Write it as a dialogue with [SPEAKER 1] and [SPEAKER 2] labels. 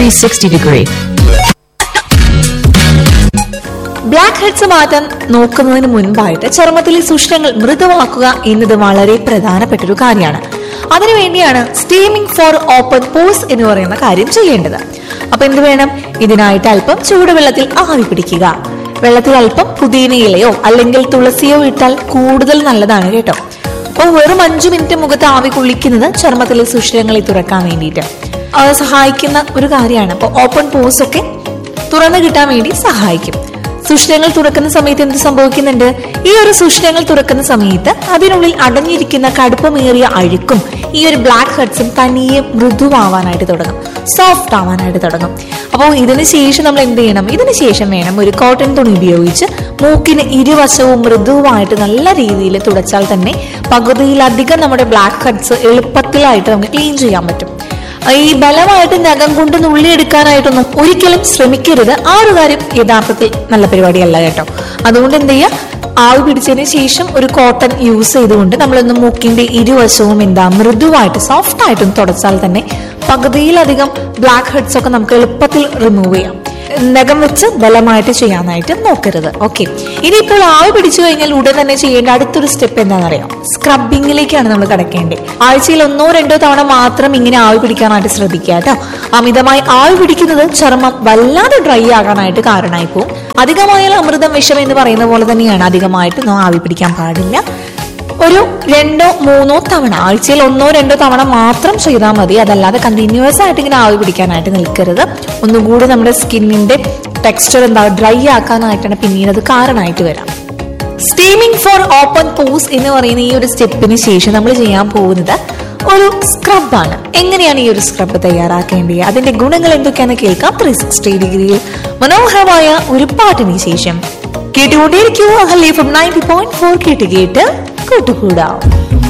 [SPEAKER 1] 360 degree.
[SPEAKER 2] Black heads മാറ്റാൻ നോക്കുന്നതിന് മുൻപായിട്ട് ചർമ്മത്തിലെ സൂക്ഷ്മങ്ങൾ മൃദുവാക്കുക എന്നത് വളരെ പ്രധാനപ്പെട്ട ഒരു കാര്യമാണ് അതിനുവേണ്ടിയാണ് സ്റ്റീമിംഗ് ഫോർ ഓപ്പൺ പോസ് എന്ന് പറയുന്ന കാര്യം ചെയ്യേണ്ടത് അപ്പൊ എന്ത് വേണം ഇതിനായിട്ട് അല്പം ചൂടുവെള്ളത്തിൽ ആവി പിടിക്കുക വെള്ളത്തിൽ അല്പം പുതിന ഇലയോ അല്ലെങ്കിൽ തുളസിയോ ഇട്ടാൽ കൂടുതൽ നല്ലതാണ് കേട്ടോ അപ്പോൾ വെറും അഞ്ചു മിനിറ്റ് മുഖത്ത് ആവി കൊള്ളിക്കുന്നത് ചർമ്മത്തിലെ സുഷിരങ്ങളെ തുറക്കാൻ വേണ്ടിയിട്ട് അത് സഹായിക്കുന്ന ഒരു കാര്യമാണ് അപ്പോൾ ഓപ്പൺ പോസ് ഒക്കെ തുറന്നു കിട്ടാൻ വേണ്ടി സഹായിക്കും സുഷിരങ്ങൾ തുറക്കുന്ന സമയത്ത് എന്ത് സംഭവിക്കുന്നുണ്ട് ഈ ഒരു സുഷിരങ്ങൾ തുറക്കുന്ന സമയത്ത് അതിനുള്ളിൽ അടഞ്ഞിരിക്കുന്ന കടുപ്പമേറിയ അഴുക്കും ഈ ഒരു ബ്ലാക്ക് ഹെഡ്സും തനിയെ മൃദുവാവാനായിട്ട് തുടങ്ങും സോഫ്റ്റ് ആവാനായിട്ട് തുടങ്ങും അപ്പോൾ ഇതിന് ശേഷം നമ്മൾ എന്ത് ചെയ്യണം ഇതിന് ശേഷം വേണം ഒരു കോട്ടൺ തുണി ഉപയോഗിച്ച് മൂക്കിന് ഇരുവശവും മൃദുവായിട്ട് നല്ല രീതിയിൽ തുടച്ചാൽ തന്നെ പകുതിയിലധികം നമ്മുടെ ബ്ലാക്ക് ഹെഡ്സ് എളുപ്പത്തിലായിട്ട് നമുക്ക് ക്ലീൻ ചെയ്യാൻ പറ്റും ഈ ബലമായിട്ട് നഖം കൊണ്ട് നുള്ളിയെടുക്കാനായിട്ടൊന്നും ഒരിക്കലും ശ്രമിക്കരുത് ആ ഒരു കാര്യം യഥാർത്ഥത്തിൽ നല്ല പരിപാടിയല്ല കേട്ടോ അതുകൊണ്ട് എന്ത് ചെയ്യുക ആവി പിടിച്ചതിന് ശേഷം ഒരു കോട്ടൺ യൂസ് ചെയ്തുകൊണ്ട് നമ്മളൊന്ന് മൂക്കിന്റെ ഇരുവശവും എന്താ മൃദുവായിട്ട് സോഫ്റ്റ് ആയിട്ടും തുടച്ചാൽ തന്നെ പകുതിയിലധികം ബ്ലാക്ക് ഹെഡ്സ് ഒക്കെ നമുക്ക് എളുപ്പത്തിൽ റിമൂവ് ചെയ്യാം നഖം വെച്ച് ബലമായിട്ട് ചെയ്യാനായിട്ട് നോക്കരുത് ഓക്കെ ഇനിയിപ്പോൾ ആവി പിടിച്ചു കഴിഞ്ഞാൽ ഉടൻ തന്നെ ചെയ്യേണ്ട അടുത്തൊരു സ്റ്റെപ്പ് എന്താണെന്നറിയാം സ്ക്രബിങ്ങിലേക്കാണ് നമ്മൾ കിടക്കേണ്ടത് ആഴ്ചയിൽ ഒന്നോ രണ്ടോ തവണ മാത്രം ഇങ്ങനെ ആവി പിടിക്കാനായിട്ട് ശ്രദ്ധിക്കുക കേട്ടോ അമിതമായി ആവി പിടിക്കുന്നത് ചർമ്മം വല്ലാതെ ഡ്രൈ ആകാനായിട്ട് കാരണമായി പോകും അധികമായാൽ അമൃതം വിഷം എന്ന് പറയുന്ന പോലെ തന്നെയാണ് അധികമായിട്ടൊന്നും ആവി പിടിക്കാൻ പാടില്ല ഒരു രണ്ടോ മൂന്നോ തവണ ആഴ്ചയിൽ ഒന്നോ രണ്ടോ തവണ മാത്രം ചെയ്താൽ മതി അതല്ലാതെ കണ്ടിന്യൂസ് ആയിട്ട് ഇങ്ങനെ ആവി പിടിക്കാനായിട്ട് നിൽക്കരുത് ഒന്നുകൂടി നമ്മുടെ സ്കിന്നിന്റെ ടെക്സ്ചർ എന്താ ഡ്രൈ ആക്കാനായിട്ടാണ് പിന്നീട് അത് കാരണമായിട്ട് വരാം സ്റ്റീമിംഗ് ഫോർ ഓപ്പൺ പോസ് എന്ന് പറയുന്ന ഈ ഒരു സ്റ്റെപ്പിന് ശേഷം നമ്മൾ ചെയ്യാൻ പോകുന്നത് ഒരു സ്ക്രബാണ് എങ്ങനെയാണ് ഈ ഒരു സ്ക്രബ് തയ്യാറാക്കേണ്ടത് അതിന്റെ ഗുണങ്ങൾ എന്തൊക്കെയാണെന്ന് കേൾക്കാം ത്രീ സിക്സ്റ്റി ഡിഗ്രിയിൽ മനോഹരമായ ഒരു പാട്ടിന് ശേഷം കേട്ടുകൊണ്ടേയിരിക്കുക ഹലീഫം നയൻറ്റി പോയിന്റ് ഫോർ കേട്ട് കേട്ട് കൂട്ടുകൂടാം